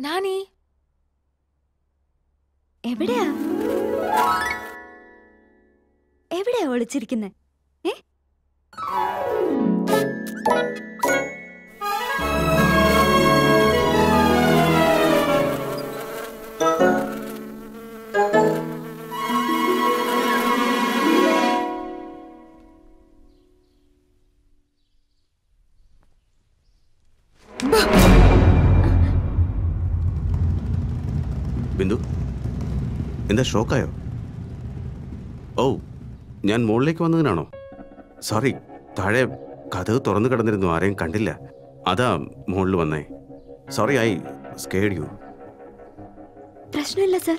നാനി എവിടെയാ എവിടെയാ ഒളിച്ചിരിക്കുന്നെ ഏ ബിന്ദു എന്താ ഷോക്കായോ ഓ ഞാൻ മുകളിലേക്ക് വന്നതിനാണോ സോറി താഴെ കഥവ് തുറന്നു കിടന്നിരുന്നു ആരെയും കണ്ടില്ല അതാ മുകളിൽ വന്നേ സോറി ഐ സ്കേഡ് യു പ്രശ്നമില്ല സർ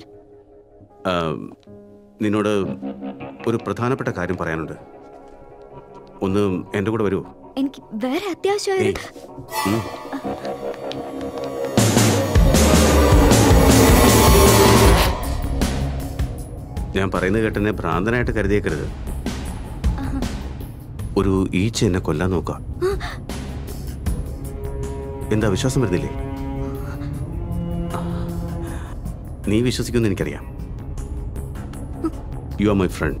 നിന്നോട് ഒരു പ്രധാനപ്പെട്ട കാര്യം പറയാനുണ്ട് ഒന്ന് എൻ്റെ കൂടെ വരുമോ എനിക്ക് വേറെ അത്യാവശ്യമായ ഏയ് ഉം. ഞാൻ പറയുന്നത് കേട്ടെന്നെ ഭ്രാന്തനായിട്ട് കരുതിയേക്കരുത് ഒരു ഈച്ച എന്നെ കൊല്ലാൻ നോക്കുക എന്താ വിശ്വാസം വരുന്നില്ലേ നീ വിശ്വസിക്കുമെന്ന് എനിക്കറിയാം യു ആർ മൈ ഫ്രണ്ട്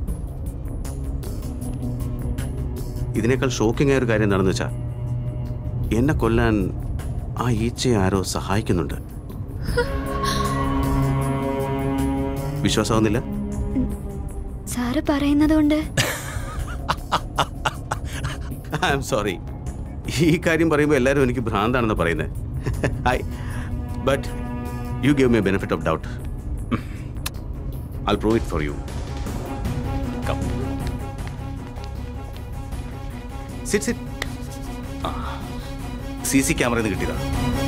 ഇതിനേക്കാൾ ഷോക്കിംഗ് ആയ ഒരു കാര്യം എന്താണെന്ന് വെച്ചാൽ എന്നെ കൊല്ലാൻ ആ ഈച്ചയെ ആരോ സഹായിക്കുന്നുണ്ട് വിശ്വാസമാവുന്നില്ല സാറ് പറയുന്നതുകൊണ്ട് ഐ എം സോറി ഈ കാര്യം പറയുമ്പോൾ എല്ലാവരും എനിക്ക് ഭ്രാന്താണെന്ന് പറയുന്നത് I but you give me benefit of doubt I prove it for you sit sit C C ക്യാമറയിൽ നിന്ന് കിട്ടിയതാണ്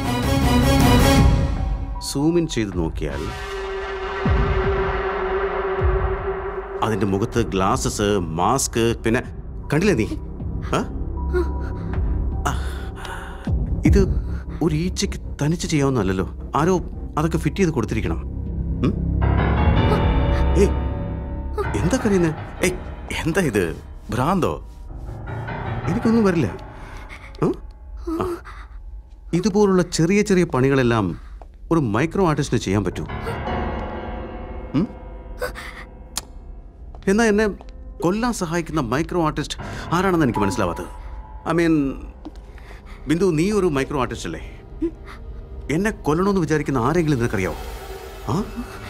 സൂം ഇൻ ചെയ്ത് നോക്കിയാൽ അതിന്റെ മുഖത്ത് ഗ്ലാസസ് മാസ്ക് പിന്നെ കണ്ടില്ലേ നീ ആ? ആ. ഇത് ഒരു ഈച്ചയ്ക്ക് തനിച്ച് ചെയ്യാവുന്നല്ലോ ആരോ അതൊക്കെ ഫിറ്റ് ചെയ്ത് കൊടുത്തിരിക്കണം ഉം? ഏയ് എന്താ കറിയുന്നത് ഏയ് എന്താ ഇത് ഭ്രാന്തോ എനിക്കൊന്നും വരില്ല ഉം? ആ. ഇതുപോലുള്ള ചെറിയ ചെറിയ പണികളെല്ലാം ഒരു മൈക്രോ ആർട്ടിസ്റ്റിന് ചെയ്യാൻ പറ്റൂ ഉം? എന്നാ എന്നെ കൊല്ലാൻ സഹായിക്കുന്ന മൈക്രോ ആർട്ടിസ്റ്റ് ആരാണെന്ന് എനിക്ക് മനസ്സിലാവാത്തത് ഐ മീൻ ബിന്ദു നീ ഒരു മൈക്രോ ആർട്ടിസ്റ്റ് അല്ലേ എന്നെ കൊല്ലണമെന്ന് വിചാരിക്കുന്ന ആരെങ്കിലും നിനക്കറിയാവോ ആ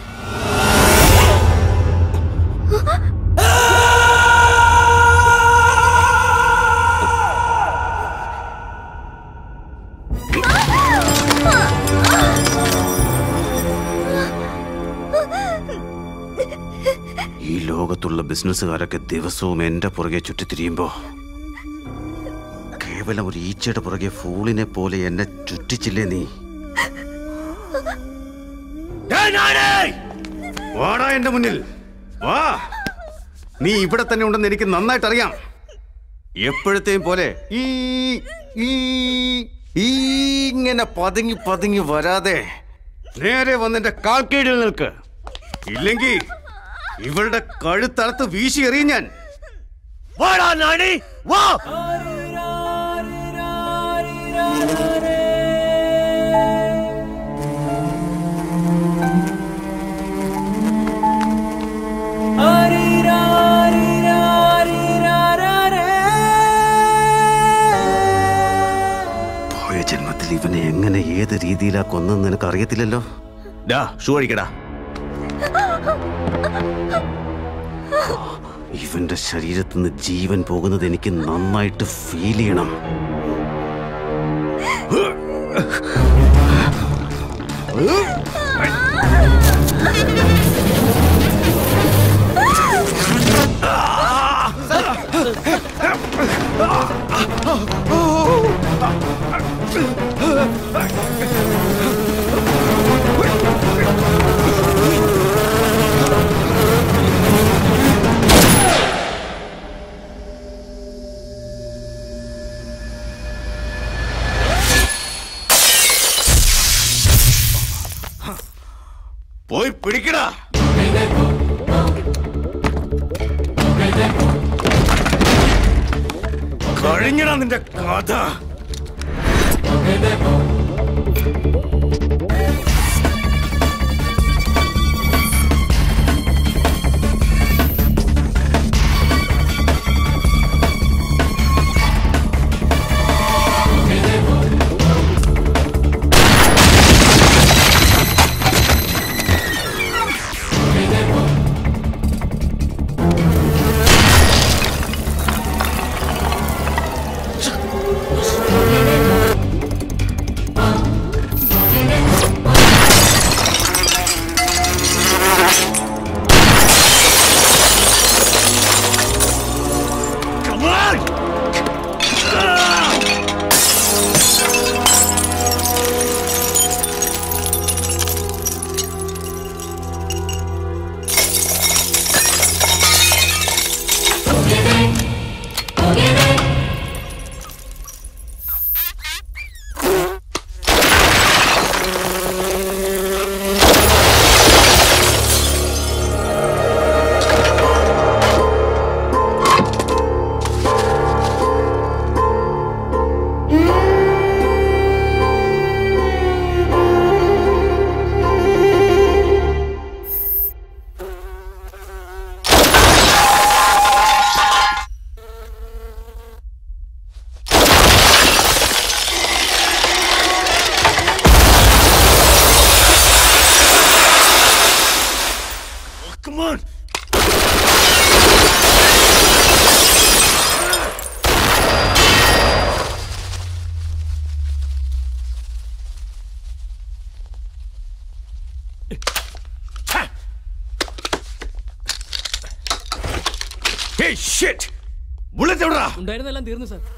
ഈ ലോകത്തുള്ള ബിസിനസ്സുകാരൊക്കെ ദിവസവും എന്റെ പുറകെ ചുറ്റിത്തിരിയുമ്പോ കേവലം ഒരു ഈച്ചയുടെ പുറകെ ഫൂളിനെ പോലെ എന്നെ ചുറ്റിച്ചില്ലേ നീ വാടാ എന്റെ മുന്നിൽ വാ നീ ഇവിടെ തന്നെ ഉണ്ടെന്ന് എനിക്ക് നന്നായിട്ട് അറിയാം എപ്പോഴത്തെയും പോലെ ഈ ഈ ഈ ഇങ്ങനെ പതുങ്ങി പതുങ്ങി വരാതെ നേരെ വന്നെന്റെ കാൽക്കീഴിൽ നിൽക്ക് ഇല്ലെങ്കിൽ ഇവളുടെ കഴുത്തറുത്ത് വീശി എറിയും ഞാൻ വാടാ നാണി വാ പോയ ജന്മത്തിൽ ഇവനെ എങ്ങനെ ഏത് രീതിയിലാ കൊന്നെന്ന് നിനക്ക് അറിയത്തില്ലല്ലോ ഡാ ഷൂ അഴിക്കടാ ഇവന്റെ ശരീരത്തിൽ നിന്ന് ജീവൻ പോകുന്നത് എനിക്ക് നന്നായിട്ട് ഫീൽ ചെയ്യണം പോയി പിടിക്കടാ കഴിഞ്ഞടാ നിന്റെ കഥ ബുള്ളറ്റ് എവിടാ ഉണ്ടായിരുന്നെല്ലാം തീർന്നു സാർ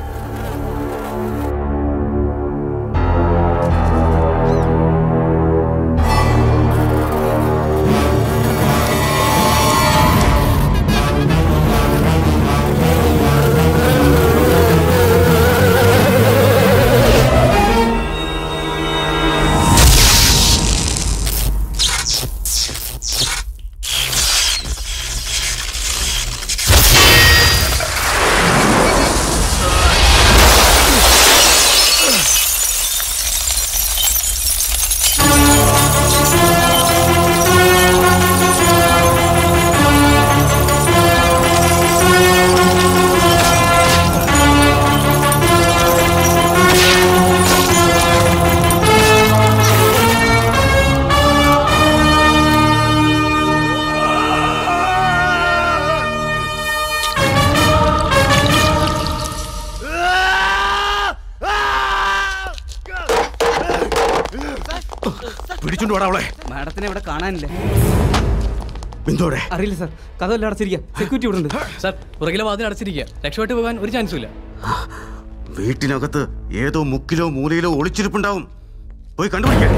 പിടിച്ചോണ്ട് വാടാ അവളെ മാഡത്തിനെ ഇവിടെ കാണാനില്ല ബിന്ദുവിടെ അറിയില്ല സാർ കഥ എല്ലാം അടച്ചിരിക്കുക സെക്യൂരിറ്റി ഇവിടെ ഉണ്ട് സാർ പുറകിലെ വാതിൽ അടച്ചിരിക്കുക രക്ഷപ്പെട്ട് പോകാൻ ഒരു ചാൻസും ഇല്ല വീട്ടിനകത്ത് ഏതോ മുക്കിലോ മൂലയിലോ ഒളിച്ചിരിപ്പുണ്ടാവും പോയി കണ്ടുപിടിക്കാൻ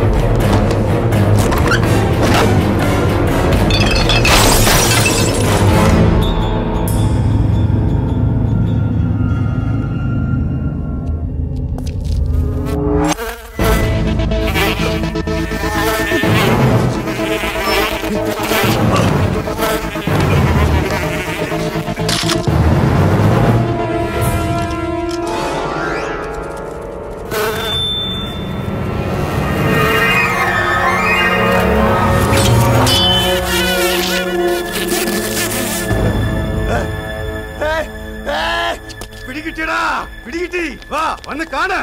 പിടികിട്ടിയടാ പിടികിട്ടി വാ വന്ന് കാണ്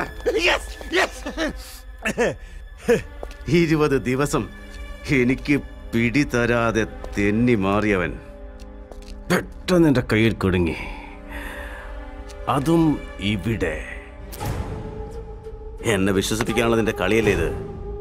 ഇരുപത് ദിവസം എനിക്ക് പിടി തരാതെ തെന്നി മാറിയവൻ പെട്ടെന്ന് എന്റെ കയ്യിൽ കുടുങ്ങി അതും ഇവിടെ എന്നെ വിശ്വസിപ്പിക്കാനുള്ള നിന്റെ കളിയല്ലേ ഇത്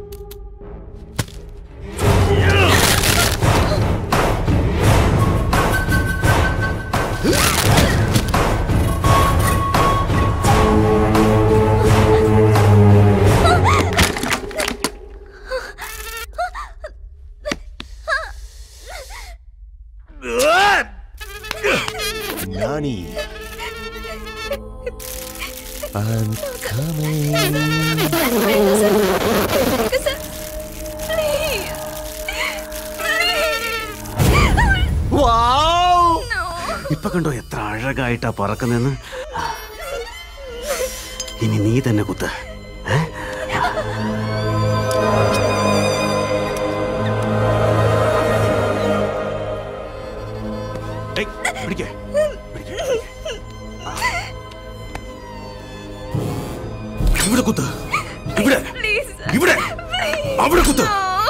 Nani. I'm coming. ഇപ്പൊ കണ്ടോ എത്ര അഴകായിട്ടാ പറക്കുന്നെന്ന് ഇനി നീ തന്നെ കുത്ത് ഏ? ഏയ്, പിടിക്ക്. പിടിക്ക്, പിടിക്ക്. ആ. ഇവിടെ കുത്ത് ഇവിടെ ഇവിടെ അവിടെ കുത്ത്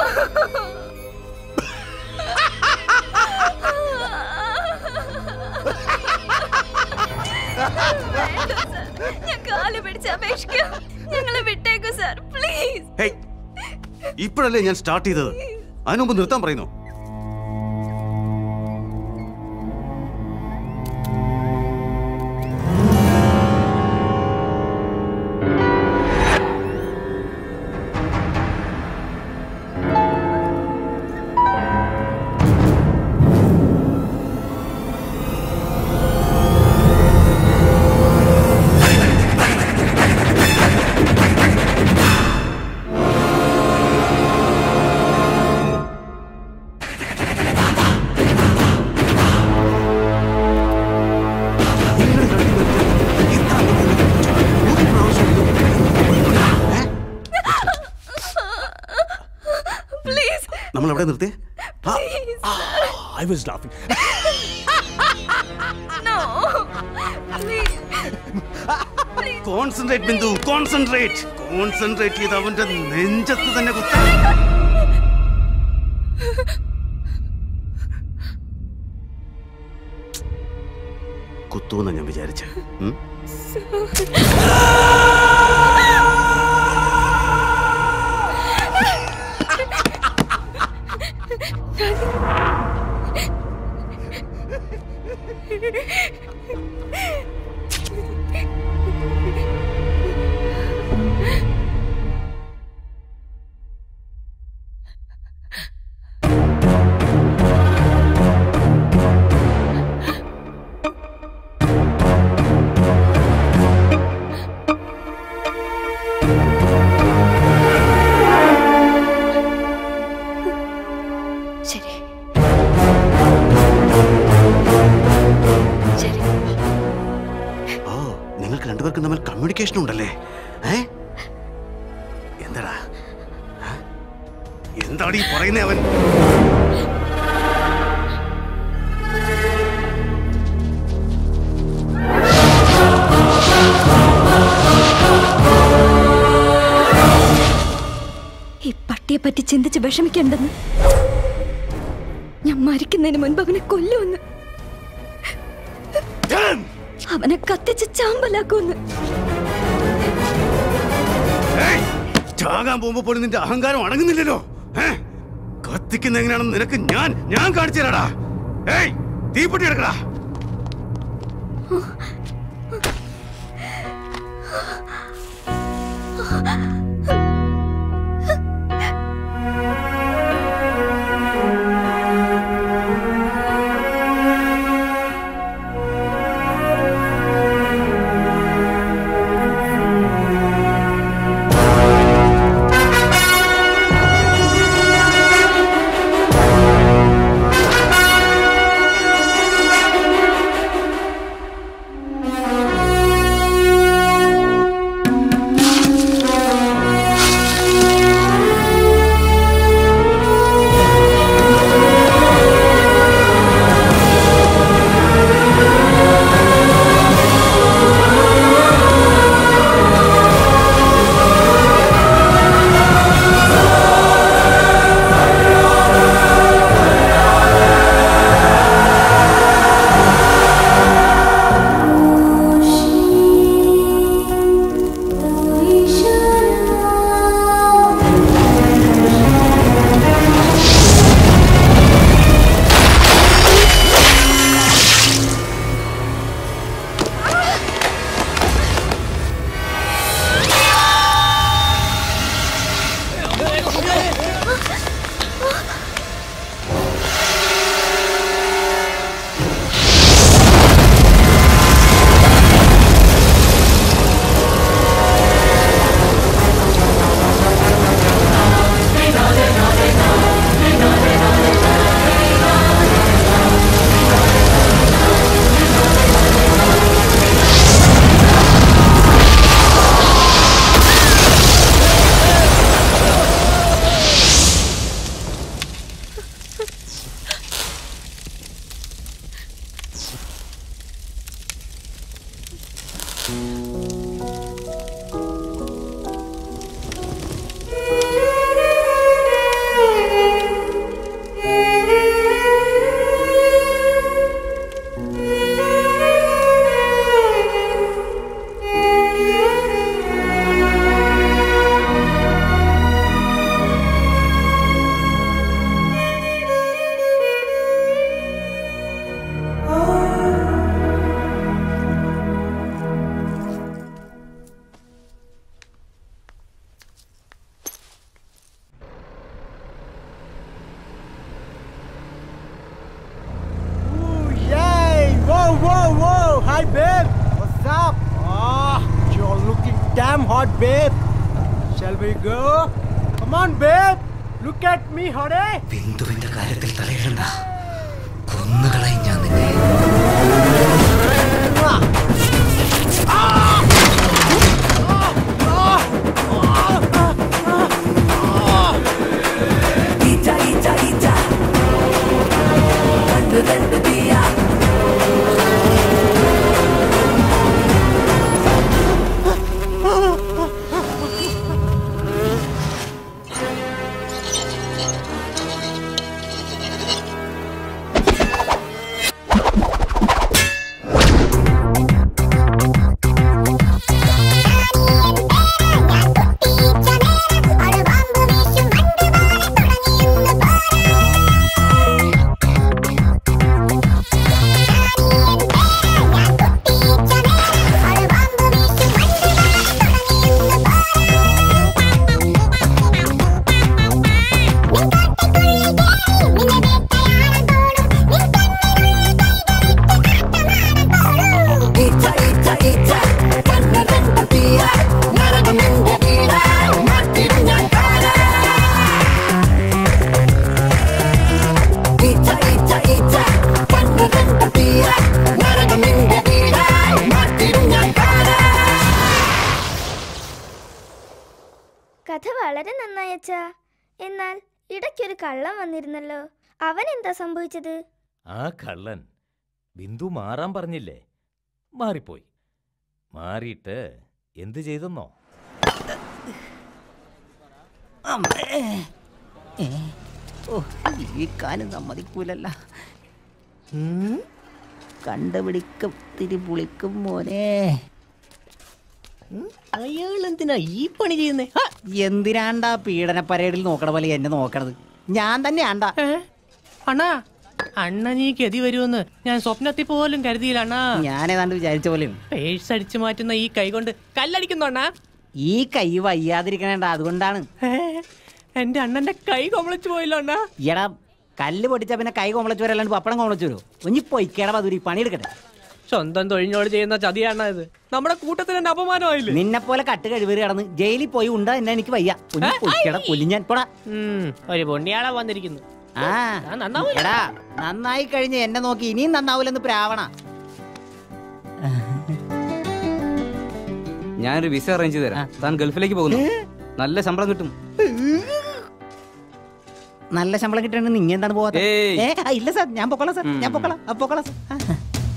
ഞാൻ കാല് പിടിച്ച് അപേക്ഷിക്കാം ഞങ്ങളെ വിട്ടേക്കു സാർ പ്ലീസ് ഹേയ് ഇപ്പോഴല്ലേ ഞാൻ സ്റ്റാർട്ട് ചെയ്തത് അതിനു മുമ്പ് നിർത്താൻ പറയുന്നു പ്ലീസ് നമ്മൾ എവിടെ നിർത്തിയേ I was laughing. No please concentrate Bindu concentrate concentrate ചെയ്ത് അവന്റെ നെഞ്ചത്ത് തന്നെ കുത്ത കുത്തൂന്ന ഞാൻ വിചാരിച്ച ശരി ശരി ഓ നിങ്ങൾക്ക് രണ്ടുപേർക്കും തമ്മിൽ കമ്മ്യൂണിക്കേഷൻ ഉണ്ടല്ലേ ഏ എന്താടാ ഏ? എന്താണ് ഈ പറയുന്നേ അവൻ ഈ പട്ടിയെ പറ്റി ചിന്തിച്ച് വിഷമിക്കണ്ടെന്ന് ഞാൻ മരിക്കുന്നതിന് മുൻപ് അവനെ കൊല്ലുമെന്ന് അവനെ കത്തിച്ച് ചാമ്പലാക്കുമെന്ന് ഏയ്! ചാകാൻ പോകുമ്പോ പോലും നിന്റെ അഹങ്കാരം അടങ്ങുന്നില്ലല്ലോ ഏ? കത്തിക്കുന്ന എങ്ങനെയാണെന്ന് നിനക്ക് ഞാൻ ഞാൻ കാണിച്ചു തരാടാ ഏയ് തീപ്പെട്ടി എടുക്കടാ Ooh, yay! Whoa, whoa, whoa! Hi, babe! What's up? Ah, you're looking damn hot, babe! Shall we go? Come on, babe! Look at me, honey! ബിന്ദുവിന്റെ കാര്യത്തിൽ തലയിടണ്ട കൊന്നുകളയും ഞാൻ നിന്നെ ആ വളരെ നന്നായി അച്ഛാ എന്നാൽ ഇടയ്ക്കൊരു കള്ളം വന്നിരുന്നല്ലോ അവൻ എന്താ സംഭവിച്ചത് ആ കള്ളൻ ബിന്ദു മാറാൻ പറഞ്ഞില്ലേ മാറിപ്പോയി മാറിയിട്ട് എന്ത് ചെയ്തെന്നോ അമ്മേ. ഏ, ഓ, ഈ കാലം സമ്മതിക്കൂലല്ല ഉം, കണ്ടുപിടിക്കും തിരിപുളിക്കും മോനെ അയാൾ എന്തിനാ ഈ പണി ചെയ്യുന്നേ എന്തിനാണ്ടാ പീഡന പരേഡിൽ നോക്കണ പോലെ എന്നെ നോക്കണത് ഞാൻ തന്നെയാണ്ടാ അണ്ണാ അണ്ണ നീ ഗതി വരുമെന്ന് ഞാൻ സ്വപ്നത്തിൽ പോലും കരുതിയില്ല അണ്ണാ ഞാൻ ഏതാണ്ട് വിചാരിച്ച പോലെയും പേഴ്സ് അടിച്ചു മാറ്റുന്ന ഈ കൈ കൊണ്ട് കല്ലടിക്കുന്നു അണ്ണാ ഈ കൈ വയ്യാതിരിക്കണേണ്ട അതുകൊണ്ടാണ് ഏ, എന്റെ അണ്ണന്റെ കൈ കൊമളിച്ചു പോയില്ലോ അണ്ണാ എടാ കല്ല് പൊട്ടിച്ച പിന്നെ കൈ കോമളച്ചു വരല്ലാണ്ട് പപ്പടം കോമളച്ചു വരുമോ ഒഞ്ഞി പൊയ്ക്കേട പതുരി പണിയെടുക്കട്ടെ സ്വന്തം തൊഴിലിനോട് ചെയ്യുന്ന ചതിയാണ് ഇത് നമ്മുടെ കൂട്ടത്തിന് തന്നെ അപമാനമായില്ലേ നിന്നെ പോലെ കട്ട് കഴിവേറി കിടന്ന് ജയിലിൽ പോയി ഉണ്ടാ എന്നെ എനിക്ക് വയ്യ ഒഞ്ഞി പൊയ്ക്കേട കൊല്ലിഞ്ഞാൻ പോടാ ഉം, ഒരു പൊണ്ണിയാളാ വന്നിരിക്കുന്നു ആ ഞാൻ നന്നാവൂല. എടാ നന്നായി കഴിഞ്ഞ് എന്നെ നോക്കി ഇനിയും നന്നാവൂലെന്ന് പ്രാവണ ഞാനൊരു വിസ അറേഞ്ച് ചെയ്ത് തരാം താൻ ഗൾഫിലേക്ക് പോകുന്നു നല്ല ശമ്പളം കിട്ടും നല്ല ശമ്പളം കിട്ടണമെന്ന് നിങ്ങ എന്താണ് പോകാത്ത ഏയ്. ഏ ആ, ഇല്ല സാർ ഞാൻ പൊക്കോളാം സാർ ഞാൻ പൊക്കോളാം ആ, പൊക്കോളാം സാർ ആ.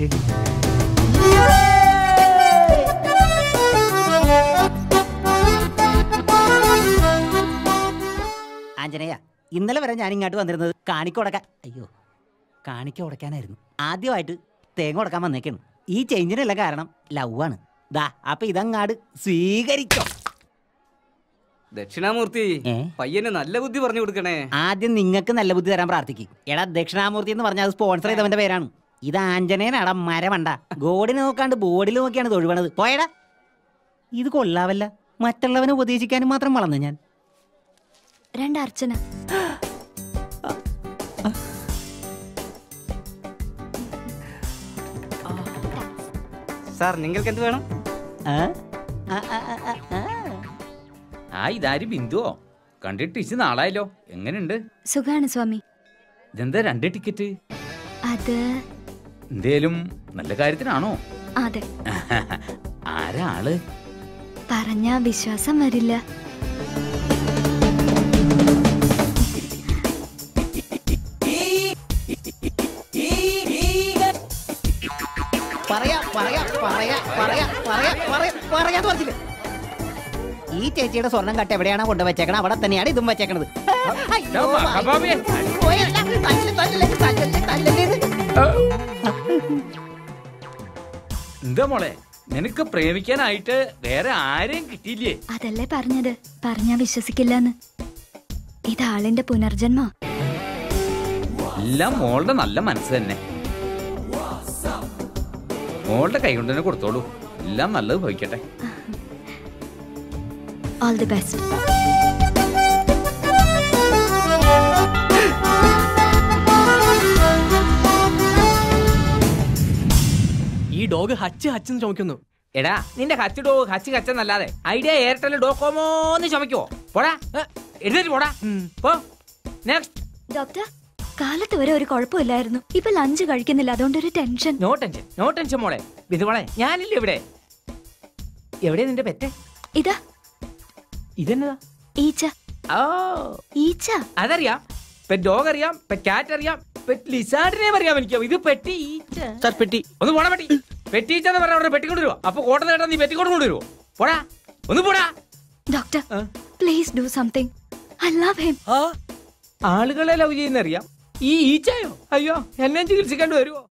ആഞ്ജനേയ ഇന്നലെ വരെ ഞാൻ ഇങ്ങോട്ട് വന്നിരുന്നത് കാണിക്ക ഉടക്കാൻ അയ്യോ കാണിക്ക ഉടക്കാനായിരുന്നു ആദ്യമായിട്ട് തേങ്ങ ഉടക്കാൻ വന്നേക്കാണ് ഈ ചേഞ്ചിനല്ല കാരണം ലവ് ആണ് ദാ അപ്പൊ ഇതങ്ങാട് സ്വീകരിച്ചോ ദക്ഷിണാമൂർത്തി ഏ? പയ്യന് നല്ല ബുദ്ധി പറഞ്ഞു കൊടുക്കണേ ആദ്യം നിങ്ങൾക്ക് നല്ല ബുദ്ധി തരാൻ പ്രാർത്ഥിക്കും എടാ ദക്ഷിണാമൂർത്തി എന്ന് പറഞ്ഞാൽ അത് സ്പോൺസർ ചെയ്തവന്റെ പേരാണ് ഇത് ആഞ്ജനേയനാടാ മരമണ്ട ഗോഡിനെ നോക്കാണ്ട് ബോർഡിൽ നോക്കിയാണ് തൊഴുവണത് പോയടാ ഇത് കൊള്ളാവല്ല മറ്റുള്ളവനെ ഉപദേശിക്കാനും മാത്രം വളർന്നു ഞാൻ രണ്ടർച്ചന സാർ നിങ്ങൾക്ക് എന്ത് വേണം ആ? ആ, ആ, ആ, ആ, ആ. ആ ഇതാര് ബിന്ദുവോ കണ്ടിട്ട് ഇച്ച് നാളായല്ലോ എങ്ങനെയുണ്ട് സുഖാണ് സ്വാമി ഇതെന്താ രണ്ട് ടിക്കറ്റ് അത് എന്തേലും നല്ല കാര്യത്തിനാണോ അതെ ആരാ ആള് പറഞ്ഞ വിശ്വാസം വരില്ല പറയാ പറയാ പറയാ പറയാ പറയാ പറയാ പറയാന്ന് പറഞ്ഞില്ലേ ഈ ചേച്ചിയുടെ സ്വർണം കട്ട് എവിടെയാണോ കൊണ്ടുവച്ചേക്കണത് അവിടെ തന്നെയാണ് ഇതും വെച്ചേക്കണത് അയ്യോ, മഹാഭാവി. പോയല്ല. തല്ല്, തല്ലല്ലേ, തല്ലല്ലേ, തല്ലല്ലേ ഇത്. എന്താ മോളെ നിനക്ക് പ്രേമിക്കാനായിട്ട് വേറെ ആരെയും കിട്ടിയില്ലേ അതല്ലേ പറഞ്ഞത് പറഞ്ഞാ വിശ്വസിക്കില്ലെന്ന് ഇതാളിന്റെ പുനർജന്മ എല്ലാം മോളുടെ നല്ല മനസ്സ് തന്നെ മോളുടെ കൈ കൊണ്ട് തന്നെ കൊടുത്തോളൂ എല്ലാം നല്ലത് ഭവിക്കട്ടെ ഓൾ ദി ബെസ്റ്റ് ഈ ഡോഗ് ഹച്ച് ഹച്ചെന്ന് ചുമക്കുന്നു എടാ നിന്റെ ഹച്ച് ഡോ ഹച്ച് കച്ചെന്നല്ലാതെ ഐഡിയ എയർടെൽ ഡോകോമോന്ന് ചുമക്കുവോ പോടാ ഏ, എഴുന്നേറ്റ് പോടാ പോ നെക്സ്റ്റ് ഡോക്ടർ കാലത്ത് വരെ ഒരു കുഴപ്പമില്ലായിരുന്നു ഇപ്പൊ ലഞ്ച് കഴിക്കുന്നില്ല അതുകൊണ്ടൊരു tension no tension no tension മോളെ ഇത് മോളെ ഞാനില്ല ഇവിടെ എവിടെ നിന്റെ പെറ്റ് ഇതാ ഇതെന്നതാ ഈച്ച ഓ ഈച്ച അതറിയാം പെറ്റ് ഡോഗ് അറിയാം പെറ്റ് കാറ്റ് അറിയാം പെറ്റ് ലിസാർഡിനെയും അറിയാം എനിക്ക് ഇത് പെട്ടി ഈച്ച സാർ പെട്ടി ഒന്ന് പോടാ പെട്ടി പെട്ടി ഈച്ച എന്ന് പറഞ്ഞ അവിടെ പെട്ടി കൊണ്ടുവരുവോ അപ്പൊ കോട്ട നേട്ടാ നീ പെറ്റി കൊണ്ട് കൊണ്ടുവരുവോ പോടാ ഒന്ന് പോടാ doctor please do something I love him ആളുകളെ ലവ് ചെയ്യുന്ന അറിയാം ഈ ഈച്ചയോ അയ്യോ എന്നെ ചികിത്സിക്കേണ്ടി വരുവോ